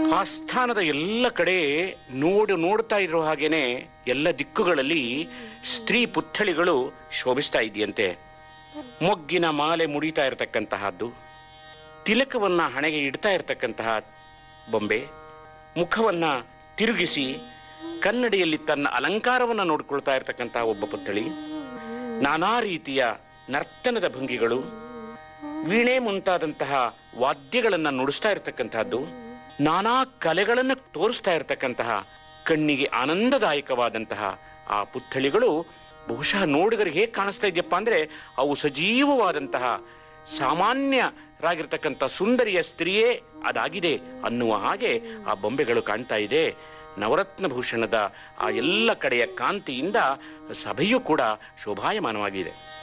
ಆಸ್ಥಾನದ ಎಲ್ಲ ಕಡೆ ನೋಡು ನೋಡ್ತಾ ಇರೋ ಹಾಗೇನೆ ಎಲ್ಲ ದಿಕ್ಕುಗಳಲ್ಲಿ ಸ್ತ್ರೀ ಪುತ್ಥಳಿಗಳು ಶೋಭಿಸ್ತಾ ಇದೆಯಂತೆ ಮೊಗ್ಗಿನ ಮಾಲೆ ಮುಡಿತಾ ಇರತಕ್ಕಂತಹದ್ದು ತಿಲಕವನ್ನ ಹಣೆಗೆ ಇಡ್ತಾ ಇರತಕ್ಕಂತಹ ಬೊಂಬೆ ಮುಖವನ್ನ ತಿರುಗಿಸಿ ಕನ್ನಡಿಯಲ್ಲಿ ತನ್ನ ಅಲಂಕಾರವನ್ನ ನೋಡ್ಕೊಳ್ತಾ ಇರತಕ್ಕಂತಹ ಒಬ್ಬ ಪುತ್ಥಳಿ ನಾನಾ ರೀತಿಯ ನರ್ತನದ ಭಂಗಿಗಳು ವೀಣೆ ಮುಂತಾದಂತಹ ವಾದ್ಯಗಳನ್ನ ನುಡಿಸ್ತಾ ಇರತಕ್ಕಂತಹದ್ದು ನಾನಾ ಕಲೆಗಳನ್ನು ತೋರಿಸ್ತಾ ಇರತಕ್ಕಂತಹ ಕಣ್ಣಿಗೆ ಆನಂದದಾಯಕವಾದಂತಹ ಆ ಪುತ್ಥಳಿಗಳು ಬಹುಶಃ ನೋಡಿದರೆ ಹೇಗೆ ಕಾಣಿಸ್ತಾ ಇದೆಯಪ್ಪ ಅಂದ್ರೆ ಅವು ಸಜೀವವಾದಂತಹ ಸಾಮಾನ್ಯರಾಗಿರ್ತಕ್ಕಂಥ ಸುಂದರಿಯ ಸ್ತ್ರೀಯೇ ಅದಾಗಿದೆ ಅನ್ನುವ ಹಾಗೆ ಆ ಬೊಂಬೆಗಳು ಕಾಣ್ತಾ ಇದೆ ನವರತ್ನ ಭೂಷಣದ ಆ ಎಲ್ಲ ಕಡೆಯ ಕಾಂತಿಯಿಂದ ಸಭೆಯೂ ಕೂಡ ಶೋಭಾಯಮಾನವಾಗಿದೆ